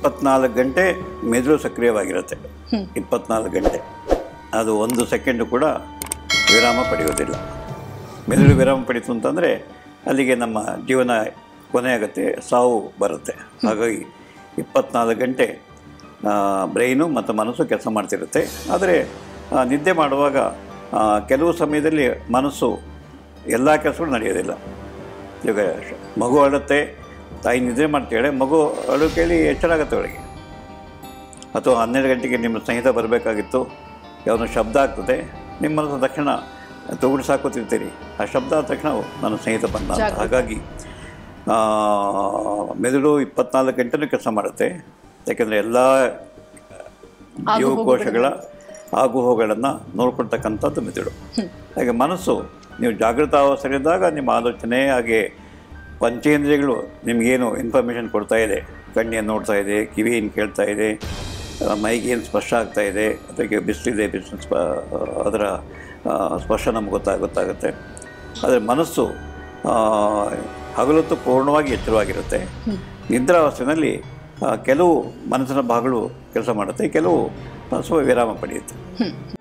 ಇಪ್ಪತ್ನಾಲ್ಕು ಗಂಟೆ ಮೆದುಳು ಸಕ್ರಿಯವಾಗಿರುತ್ತೆ ಇಪ್ಪತ್ನಾಲ್ಕು ಗಂಟೆ ಅದು ಒಂದು ಸೆಕೆಂಡು ಕೂಡ ವಿರಾಮ ಪಡೆಯೋದಿಲ್ಲ ಮೆದುಳು ವಿರಾಮ ಪಡೀತು ಅಂತಂದರೆ ಅಲ್ಲಿಗೆ ನಮ್ಮ ಜೀವನ ಕೊನೆಯಾಗುತ್ತೆ ಸಾವು ಬರುತ್ತೆ ಹಾಗಾಗಿ ಇಪ್ಪತ್ನಾಲ್ಕು ಗಂಟೆ ಬ್ರೈನು ಮತ್ತು ಮನಸ್ಸು ಕೆಲಸ ಮಾಡ್ತಿರುತ್ತೆ ಆದರೆ ಆ, ನಿದ್ದೆ ಮಾಡುವಾಗ ಆ, ಕೆಲವು ಸಮಯದಲ್ಲಿ ಮನಸ್ಸು ಎಲ್ಲ ಕೆಲಸಗಳು ನಡೆಯೋದಿಲ್ಲ ಇವಾಗ ಶ- ಮಗು ಅಳುತ್ತೆ ತಾಯಿ ನಿದ್ರೆ ಮಾಡ್ತಾಳೆ ಮಗು ಅಳು ಕೇಳಿ ಎಚ್ಚರ ಆಗುತ್ತೆ ಅವಳಿಗೆ ಅಥವಾ ಹನ್ನೆರಡು ಗಂಟೆಗೆ ನಿಮ್ಮ ಸ್ನೇಹಿತ ಬರಬೇಕಾಗಿತ್ತು ಯಾವುದೋ ಶಬ್ದ ಆಗ್ತದೆ ನಿಮ್ಮ ಮನಸ್ಸು ತಕ್ಷಣ ತಗುಡು ಸಾಕೋತಿರ್ತೀರಿ ಆ ಶಬ್ದ ಆದ ತಕ್ಷಣ ನನ್ನ ಸ್ನೇಹಿತ ಬಂದ ಅಂತ ಹಾಗಾಗಿ ಆ, ಮೆದುಳು ಇಪ್ಪತ್ನಾಲ್ಕು ಗಂಟೆನೂ ಕೆಲಸ ಮಾಡುತ್ತೆ ಯಾಕೆಂದರೆ ಎಲ್ಲ ಜೀವಕೋಶಗಳ ಆಗುಹೋಗಳನ್ನು ನೋಡ್ಕೊಳ್ತಕ್ಕಂಥದ್ದು ಮೆದುಳು ಹಾಗೆ ಮನಸ್ಸು ನೀವು ಜಾಗೃತಾವಸ್ಥೆಯಲ್ಲಿದ್ದಾಗ ನಿಮ್ಮ ಆಲೋಚನೆ ಹಾಗೆ ಪಂಚೇಂದ್ರಿಯಗಳು ನಿಮಗೇನು ಇನ್ಫಾರ್ಮೇಷನ್ ಕೊಡ್ತಾ ಇದೆ ಕಣ್ಣೇನು ನೋಡ್ತಾ ಇದೆ ಕಿವಿ ಏನು ಕೇಳ್ತಾ ಇದೆ ಆ, ಮೈಗೇನು ಸ್ಪರ್ಶ ಆಗ್ತಾ ಇದೆ ಅದಕ್ಕೆ ಬಿಸಿಲಿದೆ ಬಿಸಿಲು ಸ್ಪ ಅದರ ಆ, ಸ್ಪರ್ಶ ನಮ್ಗೆ ಗೊತ್ತಾ ಗೊತ್ತಾಗುತ್ತೆ ಆದರೆ ಮನಸ್ಸು ಆ, ಹಗಲೊತ್ತು ಪೂರ್ಣವಾಗಿ ಎಚ್ಚರವಾಗಿರುತ್ತೆ ನಿದ್ರಾವಸ್ಥೆಯಲ್ಲಿ ಆ, ಕೆಲವು ಮನಸ್ಸಿನ ಭಾಗಗಳು ಕೆಲಸ ಮಾಡುತ್ತೆ ಕೆಲವು ಸ್ವಲ್ಪ ವಿರಾಮ ಪಡೆಯುತ್ತೆ